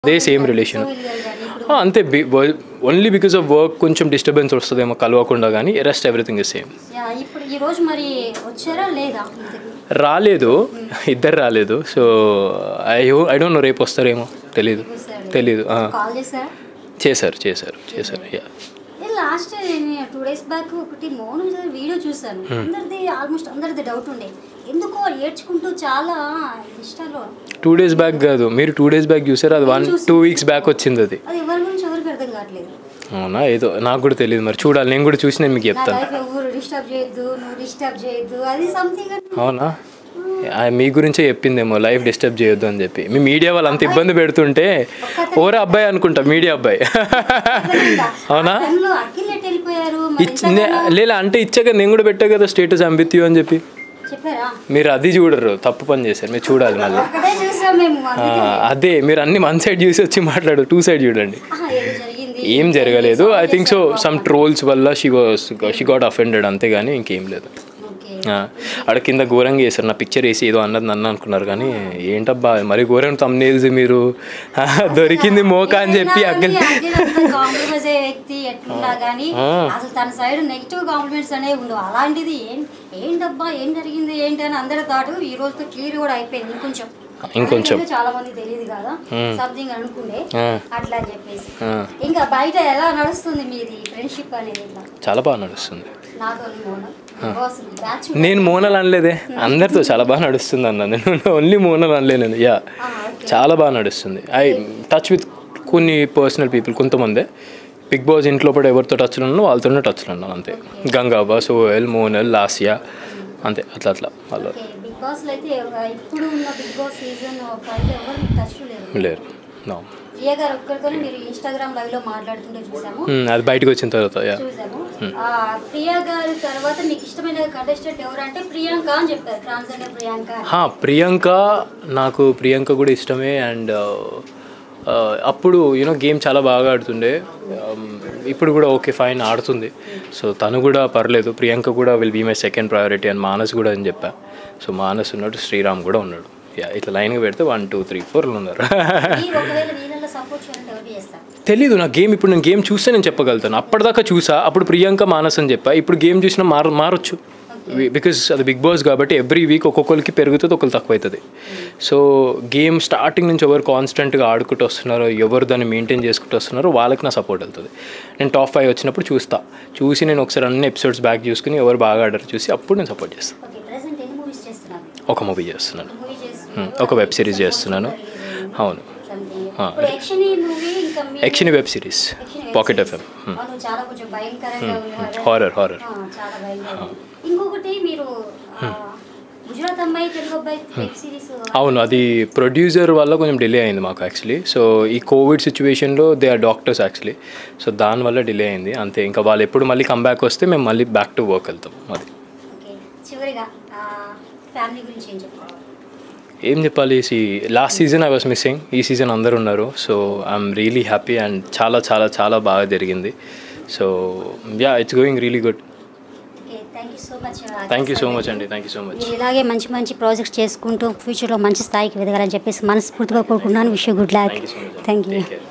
అదే same relation అంతే only because of work కొంచెం డిస్టర్బెన్స్ వస్తుందేమో కలవకుండా కానీ rest everything is same yeah, ఇప్పుడు ఈ రోజు మరి వచ్చారా లేదా ఇంతకీ? రాలేదు ఇద్దరు రాలేదు so I I don't know రేపు వస్తారేమో తెలీదు తెలీదు ఆ. కాల్ చేశారా చేశారు చేశారు చేశారు yeah last two days back ఒకటి మౌనం వీడియో చూశాను అందరిది ఆల్మోస్ట్ అందరిది డౌట్ ఉండే ఎందుకో ఏడ్చుకుంటూ చాలా ఇష్టాలో టూ డేస్ బ్యాక్ కాదు మీరు టూ డేస్ బ్యాక్ చూసారు అది వన్ టూ వీక్స్ బ్యాక్ వచ్చింది అది అది ఎవరి గురించి ఎవరికి అర్థం కావట్లేదు అవునా ఏదో నాకు కూడా తెలియదు మరి చూడాలి నేను కూడా చూసి నేను మీకు నా చెప్తాను లైఫ్ ఎవరు డిస్టర్బ్ చేయొద్దు నువ్వు డిస్టర్బ్ చేయొద్దు అది సంథింగ్ అవునా ఆ, మీ గురించే చెప్పిందేమో లైఫ్ డిస్టర్బ్ చేయొద్దు అని చెప్పి మీ మీడియా వాళ్ళు అంత ఇబ్బంది పెడుతుంటే ఓరే అబ్బాయి అనుకుంటా మీడియా అబ్బాయి అవునా టైంలో అఖిల్ ఎట్ వెళ్ళిపోయారు మరి ఇచ్ నే- లేదా అంటే ఇచ్చాక నేను కూడా పెట్టా కదా స్టేటస్ అంబిత్యూ అని చెప్పి చెప్పారా మీరు అది చూడరు తప్పు పని చేశారు మీరు చూడాలి మళ్ళీ ఒక్కటే చూసాం మేము ఆ, అదే మీరు అన్ని వన్ సైడ్ చూసి వచ్చి మాట్లాడు టూ సైడ్ చూడండి ఆహా, ఏదో జరిగింది ఏం జరగలేదు I think so some trolls వల్ల she was she got offended అంతేగాని ఇంకేం లేదు ఓకే ఆ, ఆడ కింద ఘోరంగా చేశారు నా పిక్చర్ వేసి ఏదో అన్నది నన్ను అనుకున్నారు కానీ ఏంటబ్బా మరి ఘోరం తమ్నేల్స్ మీరు ఆ, దొరికింది మోక అని చెప్పి అక్కడ కాంప్రమైజ్ అయ్యే వ్యక్తి ఎట్లున్నా కానీ అసలు తన సైడ్ నెగిటివ్ కాంప్లిమెంట్స్ అనేవి ఉండవు అలాంటిది ఏం ఏంటబ్బా ఏం జరిగింది ఏంటి అని అందరి థాట్ ఈ రోజుతో క్లియర్ కూడా అయిపోయింది ఇంకొంచెం ఇంకొంచెం. అందరికీ చాలా మంది తెలియదు కదా సంథింగ్ అనుకుండే ఆ. అట్లా అని చెప్పేసి ఆ, ఇంకా బయట ఎలా నడుస్తుంది మీది ఫ్రెండ్షిప్ అనేది ఇట్లా చాలా బాగా నడుస్తుంది నాతో మోనం బాస్ బ్యాచ్ నేను మోనల్ అనలేదే అందరితో చాలా బాగా నడుస్తుంది అన్న నేను ఓన్లీ మోనల్ అనలే నేను యా చాలా బాగా నడుస్తుంది ఐ టచ్ విత్ కొన్ని పర్సనల్ పీపుల్ కొంతమందే బిగ్ బాస్ ఇంట్లో కూడా ఎవరితో టచ్లో ఉన్నానో వాళ్ళతోనే టచ్లో ఉన్నాను అంతే గంగాబా సోహెల్ మోనల్ లాసియా అంతే అట్లా అట్లా వాళ్ళు ఓకే బిగ్ బాస్ లో అయితే ఎవ- ఇప్పుడు ఉన్న బిగ్ బాస్ సీజన్ ఫైవ్ ఎవరు మీకు టచ్ లేరు లేరు No. ప్రియ గారు ఒక్కరితో మీరు ఇన్స్టాగ్రామ్ లైవ్ లో మాట్లాడుతుంటే చూసాము మ్మ్, అది బయటకు వచ్చిన తర్వాత యా చూసాము ఆ, ప్రియా గారి తర్వాత మీకు ఇష్టమైన కంటెస్టెంట్ ఎవరంటే ప్రియాంక అని చెప్పారు ట్రాన్స్జెండర్ ప్రియాంక అని. హా, ప్రియాంక నాకు ప్రియాంక కూడా ఇష్టమే అండ్ అప్పుడు యూనో గేమ్ చాలా బాగా ఆడుతుండే Um, ఇప్పుడు కూడా ఓకే ఫైన్ ఆడుతుంది సో తను కూడా పర్లేదు ప్రియాంక కూడా will be my second priority and Manas కూడా అని చెప్పా సో మానస్ ఉన్నాడు శ్రీరామ్ కూడా ఉన్నాడు యా ఇట్లా లైన్గా పెడితే వన్ టూ త్రీ ఫోర్ ఉన్నారు మీరు ఒకవేళ వీళ్ళలో సపోర్ట్ చేయాలంటే ఎవరు చేస్తారు తెలీదు నా గేమ్ ఇప్పుడు నేను గేమ్ చూస్తే నేను చెప్పగలుగుతాను అప్పటిదాకా చూసా అప్పుడు ప్రియాంక మానస్ అని చెప్పా ఇప్పుడు గేమ్ చూసినా మార మారొచ్చు బికాస్ అది బిగ్ బాస్ కాబట్టి ఎవ్రీ వీక్ ఒక్కొక్కరికి పెరుగుతుంది ఒకరు తక్కువ అవుతుంది సో గేమ్ స్టార్టింగ్ నుంచి ఎవరు కాన్స్టెంట్గా ఆడుకుంటూ వస్తున్నారో ఎవరు దాన్ని మెయింటైన్ చేసుకుంటూ వస్తున్నారో వాళ్ళకి నా సపోర్ట్ వెళ్తుంది నేను టాప్ ఫైవ్ వచ్చినప్పుడు చూస్తా చూసి నేను ఒకసారి అన్ని ఎపిసోడ్స్ బ్యాక్ చూసుకుని ఎవరు బాగా ఆడారు చూసి అప్పుడు నేను సపోర్ట్ చేస్తాను ఓకే ప్రెసెంట్ ఎన్ని మూవీస్ చేస్తున్నారు ఒక మూవీ చేస్తున్నాను మూవీ Hmm, చేస్తున్నారు ఒక వెబ్ సిరీస్ చేస్తున్నాను అవును Something. ఆ. ఇప్పుడు యక్షిని మూవీ ఇంకా మీ- Yakshini web series Yakshini web pocket series. FM అవును చాలా కొంచెం భయంకరంగా ఉంది horror. హారర్ హారర్ ఆ, చాలా భయంకరంగా ఉంది. ఇంకొకటి మీరు ఆ, గుజరాత్ అమ్మాయి తెలుగు అబ్బాయి వెబ్ సిరీస్ అవును అది ప్రొడ్యూసర్ వల్ల కొంచెం డిలే అయింది మాకు యాక్చువల్లీ సో ఈ కోవిడ్ సిచ్యువేషన్లో they are doctors actually so దానివల్ల డిలే అయింది అంతే ఇంకా వాళ్ళు ఎప్పుడు మళ్ళీ కంబ్యాక్ వస్తే మేము మళ్ళీ బ్యాక్ టు వర్క్ వెళ్తాం అది ఓకే చివరిగా ఫ్యామిలీ గురించి ఏం చెప్తారు ఏం చెప్పాలి see last season I was missing ఈ సీజన్ అందరు ఉన్నారు so I'm really happy and చాలా చాలా చాలా బాగా జరిగింది so yeah it's going really good okay thank you so much thank you so much అండి థ్యాంక్ యూ సో మచ్ మీరు ఇలాగే మంచి మంచి ప్రాజెక్ట్స్ చేసుకుంటూ ఫ్యూచర్లో మంచి స్థాయికి ఎదగాలని చెప్పేసి మనస్ఫూర్తిగా కోరుకుంటున్నాను wish good luck thank you so much thank you take care